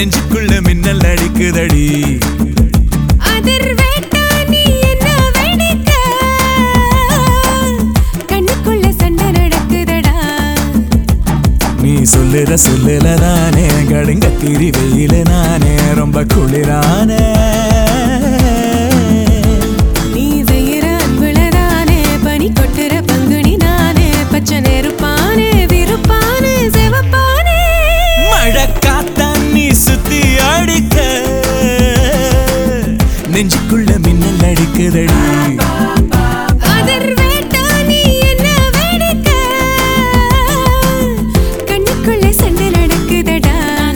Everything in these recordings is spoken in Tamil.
நெஞ்சுக்குள்ள மின்னல் அடிக்குதடி அதிர்வேட்டா நீ என்ன வெடிக்க கண்ணுக்குள்ள சண்டை நடக்குதடா நீ சொல்லுற சொல்லுல நானே கடுங்க திரி வெயில நானே ரொம்ப குளிரானே நீ செய்யற அன்புலதானே பனி கொட்டுற பங்குனி நானே பச்சை நெருப்பானே விருப்பானே சிவப்பானே மழை காத்தான் நீ சுத்தி அடிக்க நெஞ்சுக்குள்ள மின்னல் அடிக்குதடி அதிர்வேட்டா நீ என்ன வெடிக்க கண்ணுக்குள்ள சண்டை நடக்குதடா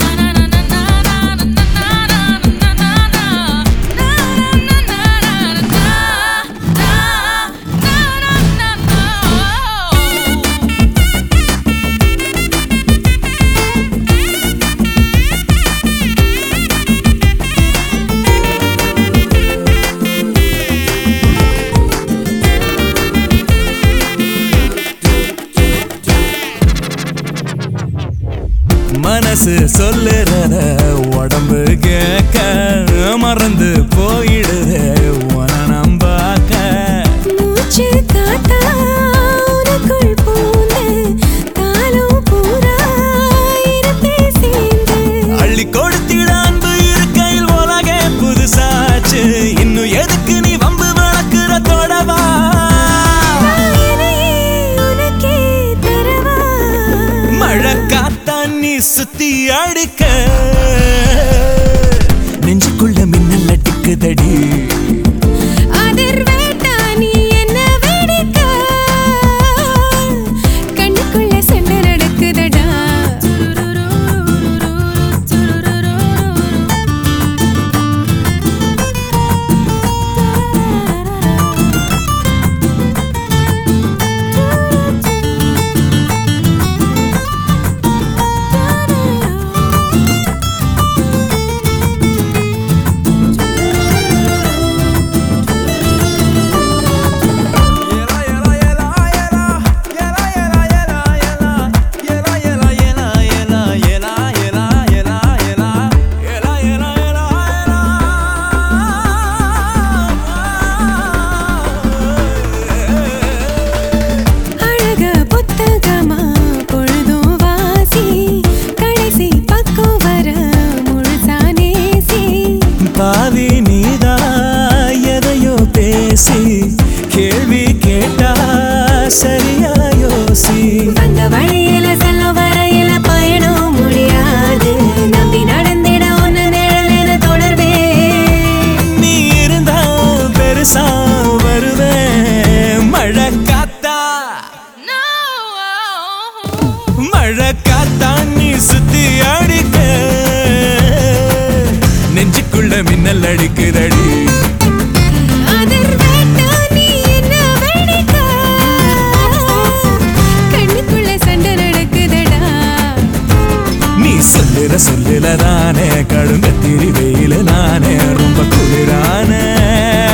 மனசு சொல்லுறத உடம்பு கேட்க மறந்து போயிடுதே உன நம்பாக்க மூச்சு காத்தா உனக்குள் பூந்து காலம் பூரா இருப்பே சேர்ந்து அள்ளி கொடுத்திட அன்பு இருக்கையில் உலகே புதுசாச்சு இன்னும் எதுக்கு நீ வம்பு வளர்க்குற தொடவா என்னையே உனக்கே தரவா மழை காத்தான் நீ சுத்தி அடிக்க நெஞ்சுக்குள்ள மின்னல் அடிக்குதடி அதிர்வேட்டா நீ என்ன வெடிக்க கண்ணுக்குள்ள சண்டை நடக்குதடா அழக புத்தகமா பொழுதும் வாசி கடைசி பக்கம் வர முழுசா நேசி பாவி நீதா எதையோ பேசி கேள்வி கேட்டா சரியா யோசி அந்த வழியில செல்ல வரையில பயணம் முடியாது நம்பி நடந்திட ஒன்னு நிழலின தொடர்வே நீ இருந்தா பெருசா வருவேன் மழை காத்தா மழை காத்தா நீ சுத்தி அடிக்க நெஞ்சுக்குள்ள மின்னல் அடிக்குதடி அதிர்வேட்டா நீ என்ன வெடிக்க கண்ணுக்குள்ள சண்டை நடக்குதடா நீ சொல்லுற சொல்லுல நானே கடுங்க திரி வெயில நானே ரொம்ப குளிரானே